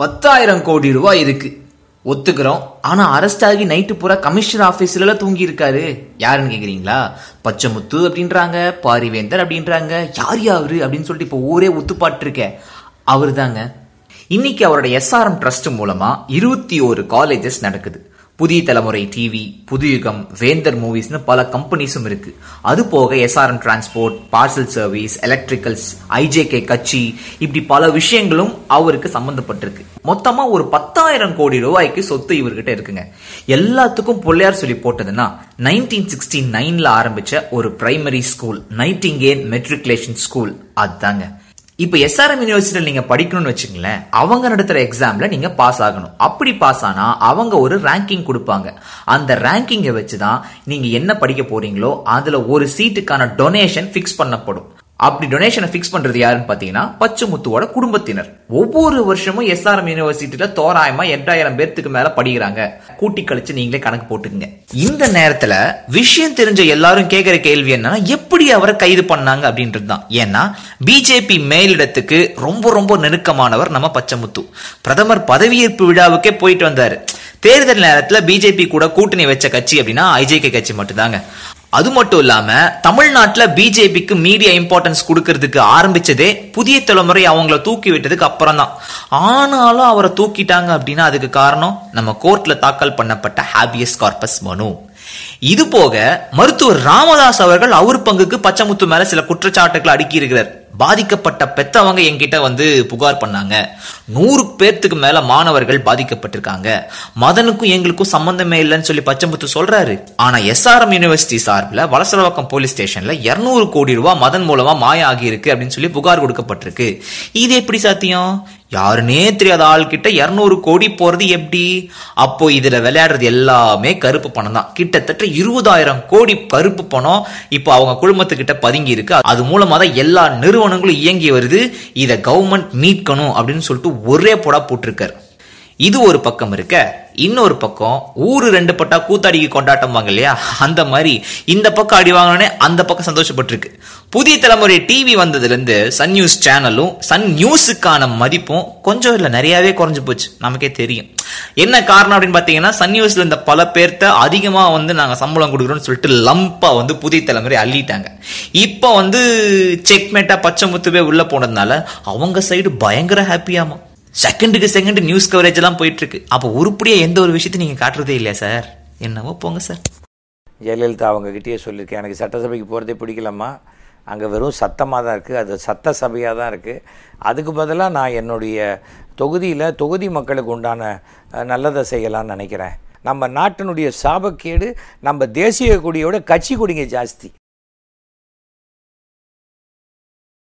பத்தாயிரம் கோடி ரூபாய் இருக்கு ஒத்துக்கிறோம் ஆனா அரெஸ்ட் ஆகி நைட்டு பூரா கமிஷனர் ஆபீஸ்ல தூங்கி இருக்காரு யாருன்னு கேக்குறீங்களா பச்சைமுத்து அப்படின்றாங்க பாரிவேந்தர் அப்படின்றாங்க யார் யாரு அப்படின்னு சொல்லிட்டு இப்போ ஊரே ஒத்துப்பாட்டு இருக்க அவர் தாங்க இன்னைக்கு அவரோட எஸ்ஆர்எம் ட்ரஸ்ட் மூலமா இருபத்தி ஒரு காலேஜஸ் நடக்குது புதிய தலைமுறை டிவி புதுயுகம் வேந்தர் மூவிஸ்னு பல கம்பெனிஸும் இருக்கு அது போக SRM transport parcel service electricals IJK கட்சி இப்படி பல விஷயங்களும் அவருக்கு சம்பந்தப்பட்டிருக்கு மொத்தமா ஒரு பத்தாயிரம் கோடி ரூபாய்க்கு சொத்து இவர்கிட்ட இருக்குங்க எல்லாத்துக்கும் பிள்ளையார் சொல்லி போட்டதுன்னா நைன்டீன் சிக்ஸ்டி நைன்ல ஆரம்பிச்ச ஒரு primary school Nightingale matriculation school அதுதாங்க இப்ப எஸ்ஆர்எம் யூனிவர்சிட்டியில் நீங்க படிக்கணும்னு வச்சுங்களேன் அவங்க நடத்துற எக்ஸாம்ல நீங்க பாஸ் ஆகணும் அப்படி பாஸ் ஆனா அவங்க ஒரு ரேங்கிங் கொடுப்பாங்க அந்த ரேங்கிங்கை வச்சுதான் நீங்க என்ன படிக்க போறீங்களோ அதுல ஒரு சீட்டுக்கான டொனேஷன் ஃபிக்ஸ் பண்ணப்படும் அப்படி டொனேஷனை ஃபிக்ஸ் பண்றது யாருன்னு பாத்தீங்கன்னா பச்சைமுத்துவோட குடும்பத்தினர் ஒவ்வொரு வருஷமும் எஸ்ஆர்எம் யூனிவர்சிட்டியில தோராயமா எட்டாயிரம் பேர்த்துக்கு மேல படிக்கிறாங்க கூட்டி கழிச்சு நீங்களே கணக்கு போட்டுக்கங்க இந்த நேரத்துல விஷயம் தெரிஞ்ச எல்லாரும் கேக்குற கேள்வி என்னன்னா எப்படி அவரை கைது பண்ணாங்க அப்படின்றது தான் ஏன்னா பிஜேபி மேலிடத்துக்கு ரொம்ப ரொம்ப நெருக்கமானவர் நம்ம பச்சைமுத்து பிரதமர் பதவியேற்பு விழாவுக்கே போயிட்டு வந்தாரு தேர்தல் நேரத்துல பிஜேபி கூட கூட்டணி வச்ச கட்சி அப்படின்னா ஐஜேகே கட்சி மட்டும்தாங்க அது மட்டும் இல்லாம தமிழ்நாட்டுல பிஜேபிக்கு மீடியா இம்பார்ட்டன்ஸ் கொடுக்கறதுக்கு ஆரம்பிச்சதே புதிய தலைமுறை அவங்கள தூக்கி விட்டதுக்கு அப்புறம் தான் ஆனாலும் அவரை தூக்கிட்டாங்க அப்படின்னா அதுக்கு காரணம் நம்ம கோர்ட்ல தாக்கல் பண்ணப்பட்ட ஹாபியஸ் கார்பஸ் மனு இது போக மருத்துவர் ராமதாஸ் அவர்கள் அவர் பங்குக்கு பச்சைமுத்து மேல சில குற்றச்சாட்டுகளை அடுக்கி இருக்கிறார் பாதிக்கப்பட்ட பெத்தவங்க என்கிட்ட வந்து புகார் பண்ணாங்க நூறு பேர்த்துக்கு மேல மாணவர்கள் பாதிக்கப்பட்டிருக்காங்க மதனுக்கும் எங்களுக்கும் சம்பந்தமே இல்லைன்னு சொல்லி பச்சைமுத்து சொல்றாரு ஆனா எஸ்ஆர்எம் யூனிவர்சிட்டி சார்பில் வலசரவாக்கம் போலீஸ் ஸ்டேஷன்ல இருநூறு கோடி ரூபாய் மதன் மூலமா மாய ஆகி இருக்கு அப்படின்னு சொல்லி புகார் கொடுக்கப்பட்டிருக்கு இது எப்படி சாத்தியம் யாருனே தெரியாத ஆள்கிட்ட இருநூறு கோடி போறது எப்படி அப்போ இதுல விளையாடுறது எல்லாமே கருப்பு பணம் தான் கிட்டத்தட்ட இருபதாயிரம் கோடி கருப்பு பணம் இப்போ அவங்க குழுமத்துக்கிட்ட பதுங்கி இருக்கு அது மூலமா தான் எல்லா நிறுவனங்களும் இயங்கி வருது இதை கவர்மெண்ட் மீட்கணும் அப்படின்னு சொல்லிட்டு ஒரே போடா போட்டிருக்காரு இது ஒரு பக்கம் இருக்க இன்னொரு பக்கம் ஊரு ரெண்டு பட்டா கூத்தாடிக்கு கொண்டாட்டம் வாங்க இல்லையா அந்த மாதிரி இந்த பக்கம் அடி வாங்கினோடனே அந்த பக்கம் சந்தோஷப்பட்டிருக்கு புதிய தலைமுறை டிவி வந்ததுல இருந்து சன் நியூஸ் சேனலும் சன் நியூஸுக்கான மதிப்பும் கொஞ்சம் இல்ல நிறையவே குறைஞ்சு போச்சு நமக்கே தெரியும் என்ன காரணம் அப்படின்னு பாத்தீங்கன்னா சன் நியூஸ்ல இந்த பல பேர்த்த அதிகமா வந்து நாங்க சம்பளம் கொடுக்குறோம்னு சொல்லிட்டு லம்பா வந்து புதிய தலைமுறை அள்ளிட்டாங்க இப்போ வந்து செக்மேட்டா பச்சை முத்துவே உள்ள போனதுனால அவங்க சைடு பயங்கர ஹாப்பியாமா செகண்டுக்கு செகண்ட் நியூஸ் கவரேஜ் எல்லாம் போயிட்டு இருக்கு அப்போ உருப்படியா எந்த ஒரு விஷயத்தையும் நீங்க காட்டுறதே இல்லையா சார் என்னவோ போங்க சார் ஜெயலலிதா அவங்ககிட்டயே சொல்லியிருக்கேன் எனக்கு சட்டசபைக்கு போகிறதே பிடிக்கலம்மா அங்கே வெறும் சத்தமாக தான் இருக்குது அது சத்த சபையாக தான் இருக்குது அதுக்கு பதிலாக நான் என்னுடைய தொகுதியில் தொகுதி மக்களுக்கு உண்டான அஹ், நல்லதை செய்யலாம்னு நினைக்கிறேன் நம்ம நாட்டினுடைய சாபக்கேடு நம்ம தேசிய கொடியோட கட்சி கொடிங்க ஜாஸ்தி